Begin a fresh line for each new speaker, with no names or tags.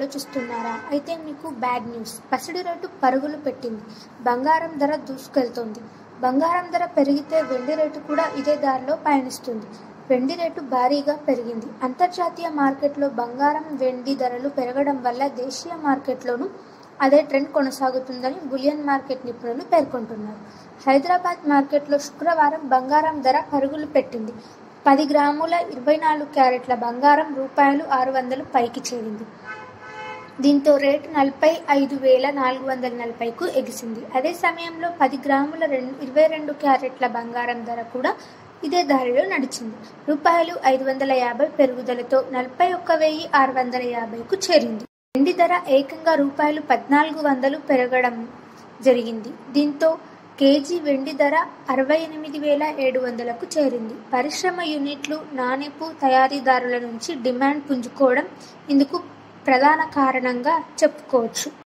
ఆలోచిస్తున్నారా అయితే మీకు బ్యాడ్ న్యూస్ పసిడి రేటు పరుగులు పెట్టింది బంగారం ధర దూసుకెళ్తోంది బంగారం ధర పెరిగితే వెండి రేటు కూడా ఇదే దారిలో పయనిస్తుంది వెండి రేటు భారీగా పెరిగింది అంతర్జాతీయ మార్కెట్లో బంగారం వెండి ధరలు పెరగడం వల్ల దేశీయ మార్కెట్లోనూ అదే ట్రెండ్ కొనసాగుతుందని బులియన్ మార్కెట్ నిపుణులు పేర్కొంటున్నారు హైదరాబాద్ మార్కెట్లో శుక్రవారం బంగారం ధర పరుగులు పెట్టింది పది గ్రాముల ఇరవై నాలుగు క్యారెట్ల బంగారం రూపాయలు ఆరు వందలు పైకి చేరింది దీంతో రేటు నలభై ఐదు వేల నాలుగు వందల నలభైకు ఎగిసింది అదే సమయంలో పది గ్రాముల రెండు ఇరవై రెండు క్యారెట్ల బంగారం ధర కూడా ఇదే దారిలో నడిచింది రూపాయలు ఐదు వందల యాభై పెరుగుదలతో నలభై ఒక్క వెయ్యి ఆరు వందల యాభైకు చేరింది వెండి ధర ఏకంగా రూపాయలు పద్నాలుగు వందలు పెరగడం జరిగింది దీంతో కేజీ వెండి ధర అరవై ఎనిమిది వేల ఏడు వందలకు చేరింది పరిశ్రమ యూనిట్లు నాణెపు తయారీదారుల నుంచి డిమాండ్ పుంజుకోవడం ఇందుకు ప్రధాన కారణంగా చెప్పుకోవచ్చు